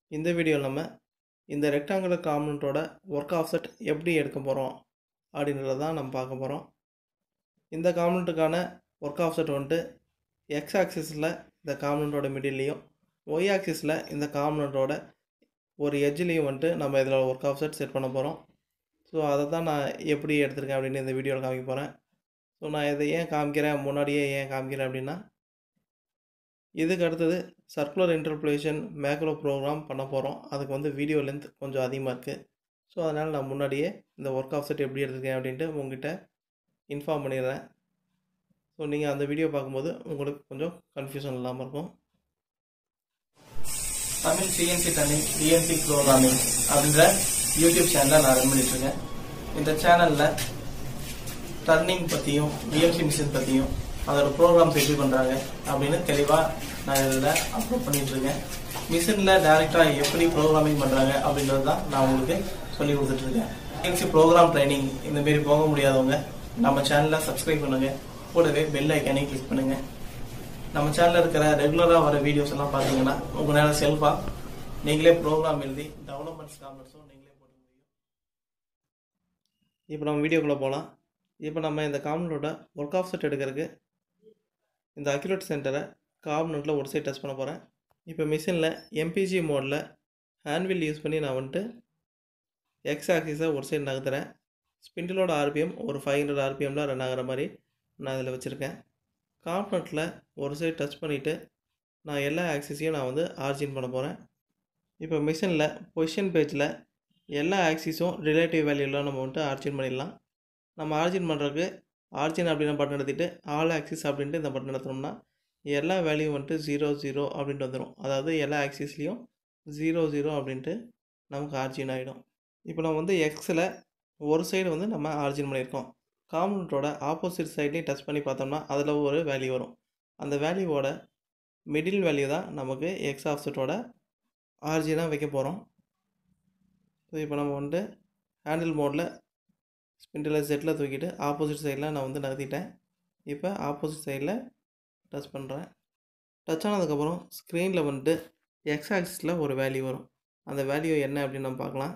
இந்த வீடியோவில் நம்ம இந்த ரெக்டாங்குலர் காம்பனண்ட்டோட ஒர்க் ஆஃப்செட் எப்படி எடுக்க போகிறோம் அப்படின்றத தான் நம்ம பார்க்க போகிறோம் இந்த காம்பனண்ட்டுக்கான ஒர்க் ஆஃப்செட் வந்துட்டு எக்ஸ் ஆக்சிஸில் இந்த காம்பனண்ட்டோட மிடில்லையும் ஒய் ஆக்சிஸில் இந்த காம்பனண்ட்டோட ஒரு எட்ஜ்லேயும் வந்துட்டு நம்ம இதில் ஒர்க் ஆஃப்செட் செட் பண்ண போகிறோம் ஸோ அதை தான் நான் எப்படி எடுத்திருக்கேன் அப்படின்னு இந்த வீடியோவில் காமிக்க போகிறேன் ஸோ நான் இதை ஏன் காமிக்கிறேன் முன்னாடியே ஏன் காமிக்கிறேன் அப்படின்னா இதுக்கு அடுத்தது சர்க்குலர் இன்டர்புலேஷன் மேக்ரோ ப்ரோக்ராம் பண்ண போகிறோம் அதுக்கு வந்து வீடியோ லென்த் கொஞ்சம் அதிகமாக இருக்குது ஸோ அதனால் நான் முன்னாடியே இந்த ஒர்க் ஆஃப்செட் எப்படி எடுத்திருக்கேன் அப்படின்ட்டு உங்ககிட்ட இன்ஃபார்ம் பண்ணிடுறேன் ஸோ நீங்கள் அந்த வீடியோ பார்க்கும்போது உங்களுக்கு கொஞ்சம் கன்ஃபியூஷன் இல்லாமல் இருக்கும் Tamil CNC turning TNC programming அப்படின்ற யூடியூப் சேனலை நான் ரன் பண்ணிட்டுருக்கேன் இந்த சேனலில் டர்னிங் பற்றியும் டிஎன்சி மிஷின் பற்றியும் அதோட ப்ரோக்ராம்ஸ் எப்படி பண்ணுறாங்க அப்படின்னு தெளிவாக நான் இதில் அப்லோட் பண்ணிகிட்ருக்கேன் மிஷினில் டேரெக்டாக எப்படி ப்ரோக்ராமிங் பண்ணுறாங்க அப்படின்றது தான் நான் உங்களுக்கு சொல்லி கொடுத்துட்ருக்கேன் டிஎன்சி ப்ரோக்ராம் ட்ரைனிங் இந்தமாரி போக முடியாதவங்க நம்ம சேனலை சப்ஸ்கிரைப் பண்ணுங்கள் கூடவே பெல் ஐக்கானையும் கிளிக் பண்ணுங்கள் நம்ம சேனலில் இருக்கிற ரெகுலராக வர வீடியோஸ் எல்லாம் பார்த்தீங்கன்னா உங்களால் செல்ஃபாக நீங்களே ப்ரோக்ராம் எழுதி டெவலப்மெண்ட்ஸ் காமெண்ட்ஸும் நீங்களே போட முடியும் இப்போ நம்ம வீடியோக்குள்ளே போகலாம் இப்போ நம்ம இந்த காம்பனோட ஒர்க் ஆஃப் செட் எடுக்கிறதுக்கு இந்த அக்யூரேட் சென்டரை காம்பனண்ட்டில் ஒரு சைட் டெஸ்ட் பண்ண போகிறேன் இப்போ மிஷினில் எம்பிஜி மோடில் ஹேண்ட்வில் யூஸ் பண்ணி நான் வந்துட்டு எக்ஸ் ஆக்சிஸை ஒரு சைடு நகர்த்துறேன் ஸ்பிண்டிலோட ஆர்பிஎம் ஒரு ஃபைவ் ஹண்ட்ரட் ஆர்பிஎம்மில் ரன் ஆகிற மாதிரி நான் இதில் வச்சுருக்கேன் காம்பனண்ட்டில் ஒரு சைடு டச் பண்ணிவிட்டு நான் எல்லா ஆக்சிஸையும் நான் வந்து ஆர்ஜின் பண்ண போகிறேன் இப்போ மிஷினில் பொசிஷன் பேஜில் எல்லா ஆக்சிஸும் ரிலேட்டிவ் வேல்யூவில் நம்ம வந்துட்டு ஆர்ஜின் பண்ணிடலாம் நம்ம ஆர்ஜின் பண்ணுறதுக்கு ஆர்ஜின் அப்படின்னு பட்டன் எடுத்துகிட்டு ஆல் ஆக்சிஸ் அப்படின்ட்டு இந்த பட்டன் எடுத்தோம்னா எல்லா வேல்யூ வந்துட்டு ஜீரோ ஜீரோ அப்படின்ட்டு வந்துடும் அதாவது எல்லா ஆக்சிஸ்லேயும் ஜீரோ ஜீரோ அப்படின்ட்டு நமக்கு ஆர்ஜின் ஆகிடும் இப்போ நம்ம வந்து எக்ஸில் ஒரு சைடு வந்து நம்ம ஆர்ஜின் பண்ணியிருக்கோம் காம்பனண்ட்டோட ஆப்போசிட் சைட்லேயும் டச் பண்ணி பார்த்தோம்னா அதில் ஒரு வேல்யூ வரும் அந்த வேல்யூவோட மிடில் வேல்யூ தான் நமக்கு எக்ஸ் ஆஃப்செட்டோட ஆர்ஜினாக வைக்க போகிறோம் ஸோ இப்போ நம்ம வந்துட்டு ஹேண்டில் மோடில் ஸ்பிண்டில் செட்டில் தூக்கிட்டு ஆப்போசிட் சைடில் நான் வந்து நகர்த்திட்டேன் இப்போ ஆப்போசிட் சைடில் டச் பண்ணுறேன் டச் ஆனதுக்கப்புறம் ஸ்க்ரீனில் வந்துட்டு எக்ஸ் ஆக்சிஸில் ஒரு வேல்யூ வரும் அந்த வேல்யூ என்ன அப்படின்னு நம்ம பார்க்கலாம்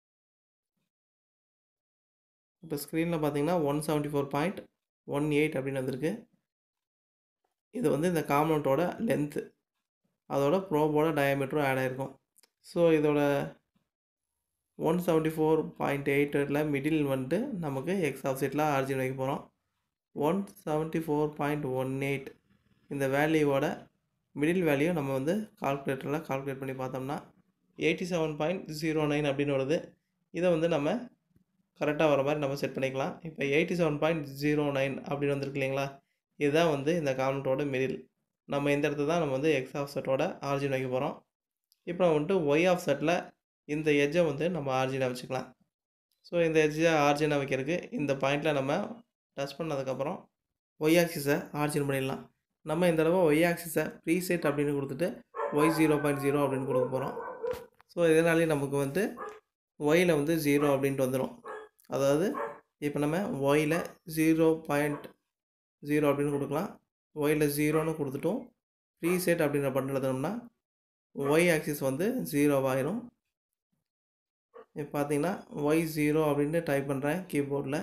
இப்போ ஸ்க்ரீனில் பார்த்தீங்கன்னா one seventy four point one eight அப்படின்னு வந்திருக்கு இது வந்து இந்த காம்பனண்ட்டோட லென்த்து அதோட ப்ரோபோட டயாமீட்டரும் ஆட் ஆகிருக்கும் ஸோ இதோட ஒன் செவன்ட்டி ஃபோர் பாயிண்ட் எயிட்டில் மிடில் வந்துட்டு நமக்கு எக்ஸ் ஆப்சைட்டில் ஆர்ஜின் வைக்க போகிறோம் one seventy four point one eight இந்த வேல்யூவோட மிடில் வேல்யூ நம்ம வந்து கால்குலேட்டரில் கால்குலேட் பண்ணி பார்த்தோம்னா eighty seven point zero nine அப்படின்னு வருது இதை வந்து நம்ம கரெக்டாக வர மாதிரி நம்ம செட் பண்ணிக்கலாம் இப்போ eighty seven point zero nine அப்படின்னு வந்திருக்கு இல்லைங்களா இதுதான் வந்து இந்த காமெண்ட்டோட மிடில் நம்ம இந்த இடத்துல தான் நம்ம வந்து எக்ஸ் ஆஃப் செட்டோட ஆர்ஜின் வைக்க போகிறோம் இப்போ நம்ம வந்துட்டு ஒய் ஆஃப் செட்டில் இந்த எஜ்ஜை வந்து நம்ம ஆர்ஜினாக வச்சுக்கலாம் ஸோ இந்த எஜ்ஜை ஆர்ஜினாக வைக்கிறதுக்கு இந்த பாயிண்டில் நம்ம டச் பண்ணதுக்கப்புறம் ஒய் ஆக்சிஸை ஆர்ஜின் பண்ணிடலாம் நம்ம இந்த தடவை ஒய் ஆக்சிஸை ப்ரீ செட் அப்படின்னு கொடுத்துட்டு ஒய் ஜீரோ பாயிண்ட் ஜீரோ அப்படின்னு கொடுக்க போகிறோம் ஸோ இதனாலே நமக்கு வந்து ஒயில் வந்து ஜீரோ அப்படின்ட்டு வந்துடும் அதாவது இப்போ நம்ம ஒயில் ஜீரோ பாயிண்ட் ஜீரோ அப்படின்னு கொடுக்கலாம் ஒயில் ஜீரோன்னு கொடுத்துட்டோம் ப்ரீ செட் அப்படின்ற பட்டன் எழுதணும்னா ஒய் ஆக்சிஸ் வந்து ஜீரோவாயிரும் இப்போ பார்த்தீங்கன்னா ஒய் ஜீரோ அப்படின்னு டைப் பண்ணுறேன் கீபோர்டில்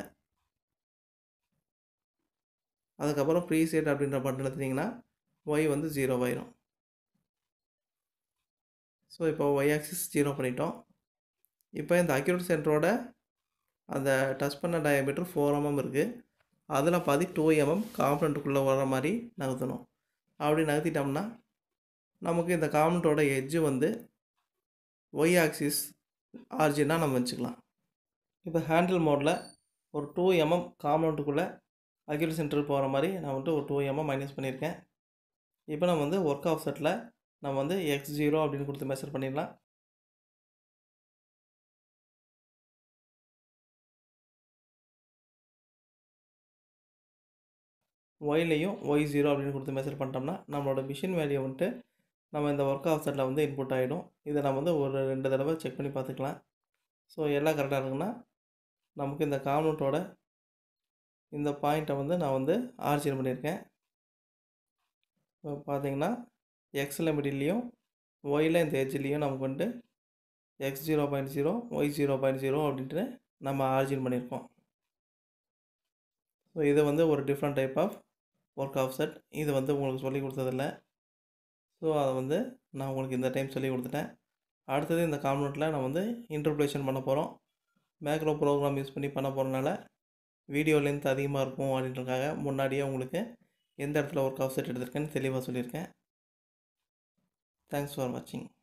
அதுக்கப்புறம் ப்ரீ செட் அப்படின்ற பட்டன் எடுத்தீங்கன்னா ஒய் வந்து ஜீரோவாயிரும் ஸோ இப்போ ஒய் ஆக்சிஸ் ஜீரோ பண்ணிட்டோம் இப்போ இந்த அக்யூரேட் சென்டரோட அந்த டச் பண்ண டயமீட்டர் ஃபோர் எம்எம் இருக்குது அதில் பாதி டூ எம்எம் காம்பனண்ட்டுக்குள்ளே வர மாதிரி நகர்த்தணும் அப்படி நகர்த்திட்டோம்னா நமக்கு இந்த காம்பனண்ட்டோட எட்ஜு வந்து ஒய் ஆக்சிஸ் ஆர்ஜினாக நம்ம வச்சுக்கலாம் இப்போ ஹேண்டில் மோடில் ஒரு டூ எம்எம் காம்பனண்ட்டுக்குள்ளே அக்யூரேட் சென்டர் போகிற மாதிரி நான் வந்துட்டு ஒரு டூ எம்எம் மைனஸ் பண்ணியிருக்கேன் இப்போ நம்ம வந்து ஒர்க் ஆஃப் செட்டில் நம்ம வந்து எக்ஸ் ஜீரோ அப்படின்னு கொடுத்து மெஷர் பண்ணிடலாம் ஒய்லையும் ஒய் ஜீரோ அப்படின்னு கொடுத்து மெஷர் பண்ணிட்டோம்னா நம்மளோட மிஷின் வேல்யூ வந்துட்டு நம்ம இந்த ஒர்க் ஆஃப் செட்டில் வந்து இன்புட் ஆகிடும் இதை நம்ம வந்து ஒரு ரெண்டு தடவை செக் பண்ணி பார்த்துக்கலாம் ஸோ எல்லாம் கரெக்டாக இருக்குன்னா நமக்கு இந்த காம்பனண்ட்டோட இந்த பாயிண்ட்டை வந்து நான் வந்து ஆர்ஜின் பண்ணியிருக்கேன் இப்போ பார்த்தீங்கன்னா எக்ஸில் மிடில்லையும் ஒயில் இந்த எட்ஜ்லேயும் நமக்கு வந்துட்டு X zero point zero Y zero point zero அப்படின்ட்டு நம்ம ஆர்ஜின் பண்ணியிருக்கோம் ஸோ இது வந்து ஒரு different type of work offset இது வந்து உங்களுக்கு சொல்லி கொடுத்ததில்ல ஸோ அதை வந்து நான் உங்களுக்கு இந்த டைம் சொல்லி கொடுத்துட்டேன் அடுத்தது இந்த காம்பனண்ட்டில் நான் வந்து இன்டர்பிளேஷன் பண்ண போகிறோம் மேக்ரோ ப்ரோக்ராம் யூஸ் பண்ணி பண்ண போகிறனால வீடியோ லென்த் அதிகமாக இருக்கும் அப்படின்றதுக்காக முன்னாடியே உங்களுக்கு எந்த இடத்துல ஒர்க் ஆஃப் செட் எடுத்திருக்கேன்னு தெளிவாக சொல்லியிருக்கேன் தேங்க்ஸ் ஃபார் வாட்சிங்